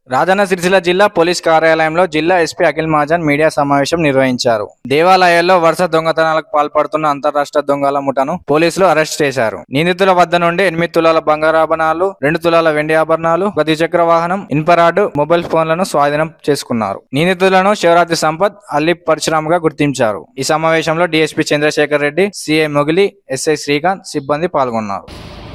రాజన్న సిరిసిల్ల జిల్లా పోలీస్ కార్యాలయంలో జిల్లా ఎస్పీ అఖిల్ మహాజన్ మీడియా సమావేశం నిర్వహించారు దేవాలయాల్లో వరుస దొంగతనాలకు పాల్పడుతున్న అంతరాష్ట్ర దొంగల ముఠను పోలీసులు అరెస్ట్ చేశారు నిందితుల వద్ద నుండి ఎనిమిది తులాల బంగారు ఆభరణాలు రెండు తులాల వెండి ఆభరణాలు ఒక ద్విచక్ర వాహనం ఇన్పరాడు మొబైల్ ఫోన్లను స్వాధీనం చేసుకున్నారు నిందితులను శివరాత్రి సంపత్ అల్లి పరశురామ్ గా గుర్తించారు ఈ సమావేశంలో DSP Chandrashekar Reddy CI Mogili SI Srikanth సిబ్బంది పాల్గొన్నారు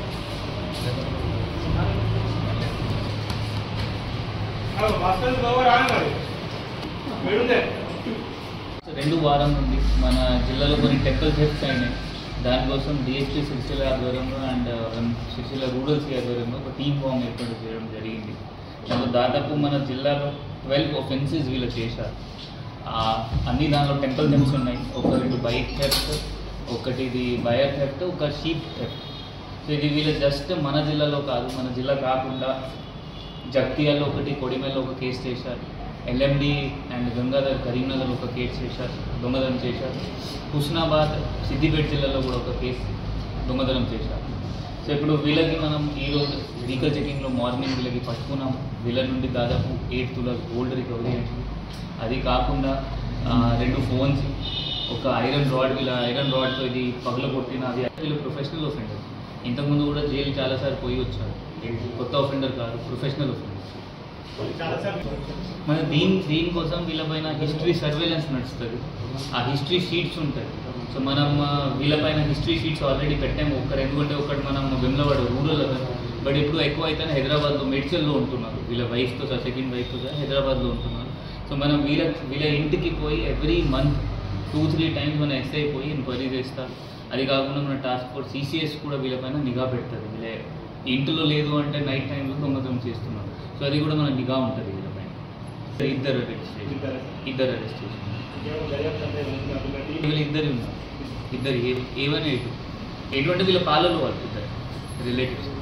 రెండు వారం నుండి మన జిల్లాలో కొన్ని టెంపుల్ థెఫ్ట్స్ అయినాయి దానికోసం డిఎస్పీ సిరిసిల్ల ఆధ్వర్యంలో అండ్ సిరిసిల్ల రూరల్ సి ఆధ్వర్యంలో ఒక టీమ్ ఫామ్ ఏర్పాటు చేయడం జరిగింది దాంట్లో దాదాపు మన జిల్లాలో ట్వెల్వ్ ఒఫెన్సెస్ వీళ్ళు చేశారు ఆ, అన్ని దానిలో టెంపుల్ థెఫ్ట్స్ ఉన్నాయి ఒక రెండు బైక్ థెఫ్ట్ ఒకటి ఇది వైర్ థెఫ్ట్ ఒక షీప్ థెఫ్ట్ సో ఇది వీళ్ళు జస్ట్ మన జిల్లాలో కాదు మన జిల్లా కాకుండా జగ్తియాల్లో ఒకటి కొడిమేలో ఒక కేసు చేశారు ఎల్ఎండి అండ్ గంగాధర్ కరీంనగర్ ఒక కేసు చేశారు దొంగతనం చేశారు హుస్నాబాద్ సిద్దిపేట జిల్లాలో కూడా ఒక కేసు దొంగతనం చేశారు సో ఇప్పుడు వీళ్ళకి మనం ఈరోజు వెహికల్ చెకింగ్లో మార్నింగ్ వీళ్ళకి పట్టుకున్నాం వీళ్ళ నుండి దాదాపు ఎయిట్ తులాస్ గోల్డ్ రికవరీ అయింది అది కాకుండా ఆ, రెండు ఫోన్స్ ఒక ఐరన్ రాడ్ వీళ్ళ ఐరన్ రాడ్తో ఇది పగల కొట్టిన అది వీళ్ళు ప్రొఫెషనల్ ఒఫెండర్ ఇంతకుముందు కూడా జైలు చాలాసార్లు పోయి వచ్చారు కొత్త ఒఫెండర్ కాదు ప్రొఫెషనల్ ఒఫెండర్ మన దీని దీనికోసం వీళ్ళపైన హిస్టరీ సర్వేలెన్స్ నడుస్తుంది ఆ హిస్టరీ షీట్స్ ఉంటాయి సో మనం ఆ, వీళ్ళపైన హిస్టరీ షీట్స్ ఆల్రెడీ పెట్టాము ఒక్కరు ఎందుకంటే ఒకటి మనం వెమ్లవాడ రూరల్ బట్ ఇప్పుడు ఎక్కువ అయితే హైదరాబాద్లో మెడ్చల్లో ఉంటున్నారు వీళ్ళ వైఫ్తో సార్ సెకండ్ వైఫ్తో సార్ హైదరాబాద్లో ఉంటున్నారు సో మనం వీళ్ళ వీళ్ళ ఇంటికి పోయి every month two three times మన ఎస్ఐ పోయి ఎంక్వైరీ చేస్తారు అది కాకుండా మన టాస్క్ ఫోర్స్ సిసిఎస్ కూడా వీళ్ళపైన నిఘా పెడుతుంది వీళ్ళ ఇంటిలో లేదు అంటే నైట్ టైంలో దొంగతనం చేస్తున్నారు సో అది కూడా మన నిఘా ఉంటుంది వీళ్ళపైన ఇద్దరు అరెస్ట్ చేసి ఇద్దరు అరెస్ట్ చేసి వీళ్ళు ఇద్దరు ఉన్నారు ఇద్దరు ఏ వన్ ఎయిట్ ఎటువంటి వీళ్ళ పాలలో వాళ్ళు ఇద్దరు రిలేటివ్స్